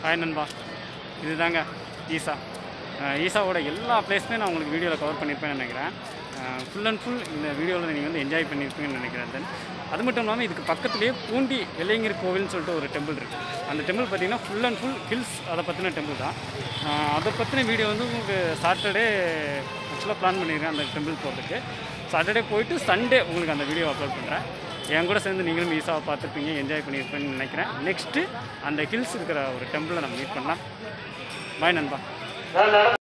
hi நண்பா இதுதாங்க ஈசா அஹ் ஈசாவோட எல்லா பிளேஸுமே நான் உங்களுக்கு வீடியோவில் கவர் பண்ணியிருப்பேன்னு நினைக்கிறேன் ஃபுல் அண்ட் ஃபுல் இந்த வீடியோவில் நீங்கள் வந்து என்ஜாய் பண்ணியிருப்பீங்கன்னு நினைக்கிறேன் தென் அது மட்டும் இல்லாமல் இதுக்கு பக்கத்துலேயே பூண்டி வெள்ளையங்கிரி கோவில்னு சொல்லிட்டு ஒரு டெம்பிள் இருக்குது அந்த டெம்பிள் பார்த்தீங்கன்னா ஃபுல் அண்ட் ஃபுல் ஹில்ஸ் அதை பற்றின டெம்பிள் தான் அஹ் அதை பற்றின வீடியோ வந்து உங்களுக்கு சாட்டர்டே ஆக்சுவலாக பிளான் பண்ணியிருக்கேன் அந்த டெம்பிள் போகிறதுக்கு சாட்டர்டே போயிட்டு சண்டே உங்களுக்கு அந்த வீடியோ அப்லோட் பண்ணுறேன் என் கூட சேர்ந்து நீங்களும் ஈஸாவை பார்த்துருப்பீங்க என்ஜாய் பண்ணியிருப்பேன்னு நினைக்கிறேன் நெக்ஸ்ட்டு அந்த ஹில்ஸ் இருக்கிற ஒரு டெம்பிளை நம்ம மீட் பண்ணலாம் பாய் நண்பா